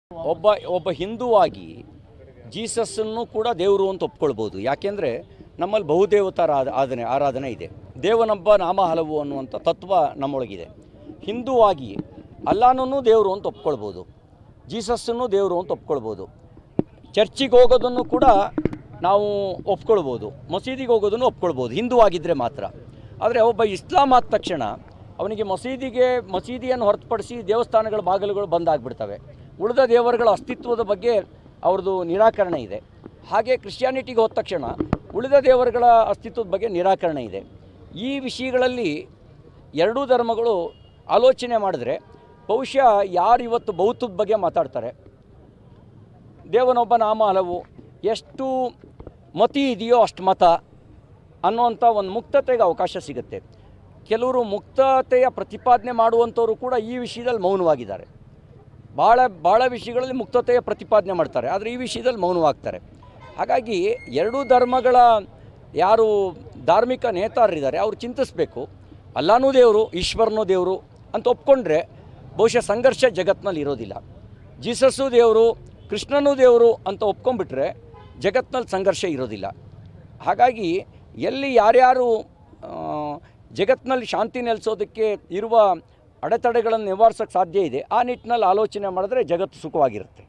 ಒಬ್ಬ ಒಬ್ಬ ಹಿಂದೂವಾಗಿ ಜೀಸಸ್ಸನ್ನು ಕೂಡ ದೇವರು ಅಂತ ಒಪ್ಕೊಳ್ಬೋದು ಯಾಕೆಂದರೆ ನಮ್ಮಲ್ಲಿ ಬಹುದೇವತರ ಆರಾಧನೆ ಆರಾಧನೆ ಇದೆ ದೇವನೊಬ್ಬ ನಾಮ ಹಲವು ಅನ್ನುವಂಥ ತತ್ವ ನಮ್ಮೊಳಗಿದೆ ಹಿಂದೂವಾಗಿ ಅಲ್ಲಾನೂ ದೇವರು ಅಂತ ಒಪ್ಕೊಳ್ಬೋದು ಜೀಸಸ್ಸನ್ನು ದೇವರು ಅಂತ ಒಪ್ಕೊಳ್ಬೋದು ಚರ್ಚಿಗೆ ಹೋಗೋದನ್ನು ಕೂಡ ನಾವು ಒಪ್ಕೊಳ್ಬೋದು ಮಸೀದಿಗೆ ಹೋಗೋದನ್ನು ಒಪ್ಕೊಳ್ಬೋದು ಹಿಂದೂ ಆಗಿದ್ದರೆ ಮಾತ್ರ ಆದರೆ ಒಬ್ಬ ಇಸ್ಲಾಂ ಆದ ತಕ್ಷಣ ಅವನಿಗೆ ಮಸೀದಿಗೆ ಮಸೀದಿಯನ್ನು ಹೊರತುಪಡಿಸಿ ದೇವಸ್ಥಾನಗಳ ಬಾಗಿಲುಗಳು ಬಂದಾಗ್ಬಿಡ್ತವೆ ಉಳಿದ ದೇವರುಗಳ ಅಸ್ತಿತ್ವದ ಬಗ್ಗೆ ಅವ್ರದ್ದು ನಿರಾಕರಣೆ ಇದೆ ಹಾಗೆ ಕ್ರಿಶ್ಚಿಯಾನಿಟಿಗೆ ಹೋದ ತಕ್ಷಣ ಉಳಿದ ದೇವರುಗಳ ಅಸ್ತಿತ್ವದ ಬಗ್ಗೆ ನಿರಾಕರಣೆ ಇದೆ ಈ ವಿಷಯಗಳಲ್ಲಿ ಎರಡೂ ಧರ್ಮಗಳು ಆಲೋಚನೆ ಮಾಡಿದ್ರೆ ಬಹುಶಃ ಯಾರು ಇವತ್ತು ಬೌದ್ಧದ ಬಗ್ಗೆ ಮಾತಾಡ್ತಾರೆ ದೇವನೊಬ್ಬ ನಾಮ ಹಲವು ಎಷ್ಟು ಮತಿ ಇದೆಯೋ ಅಷ್ಟು ಮತ ಅನ್ನುವಂಥ ಒಂದು ಮುಕ್ತತೆಗೆ ಅವಕಾಶ ಸಿಗುತ್ತೆ ಕೆಲವರು ಮುಕ್ತತೆಯ ಪ್ರತಿಪಾದನೆ ಮಾಡುವಂಥವರು ಕೂಡ ಈ ವಿಷಯದಲ್ಲಿ ಮೌನವಾಗಿದ್ದಾರೆ ಭಾಳ ಭಾಳ ವಿಷಯಗಳಲ್ಲಿ ಮುಕ್ತತೆಯ ಪ್ರತಿಪಾದನೆ ಮಾಡ್ತಾರೆ ಆದರೆ ಈ ವಿಷಯದಲ್ಲಿ ಮೌನವಾಗ್ತಾರೆ ಹಾಗಾಗಿ ಎರಡೂ ಧರ್ಮಗಳ ಯಾರು ಧಾರ್ಮಿಕ ನೇತಾರರಿದ್ದಾರೆ ಅವರು ಚಿಂತಿಸಬೇಕು ಅಲ್ಲಾನೂ ದೇವರು ಈಶ್ವರನೂ ದೇವರು ಅಂತ ಒಪ್ಕೊಂಡ್ರೆ ಬಹುಶಃ ಸಂಘರ್ಷ ಜಗತ್ತಿನಲ್ಲಿ ಇರೋದಿಲ್ಲ ಜೀಸಸ್ಸು ದೇವರು ಕೃಷ್ಣನೂ ದೇವರು ಅಂತ ಒಪ್ಕೊಂಡ್ಬಿಟ್ರೆ ಜಗತ್ತಿನಲ್ಲಿ ಸಂಘರ್ಷ ಇರೋದಿಲ್ಲ ಹಾಗಾಗಿ ಎಲ್ಲಿ ಯಾರ್ಯಾರು ಆ, ಜಗತ್ತಿನಲ್ಲಿ ಶಾಂತಿ ನೆಲೆಸೋದಕ್ಕೆ ಇರುವ ಅಡೆತಡೆಗಳನ್ನು ನಿವಾರಿಸೋಕ್ಕೆ ಸಾಧ್ಯ ಇದೆ ಆ ನಿಟ್ಟಿನಲ್ಲಿ ಆಲೋಚನೆ ಮಾಡಿದ್ರೆ ಜಗತ್ತು ಸುಖವಾಗಿರುತ್ತೆ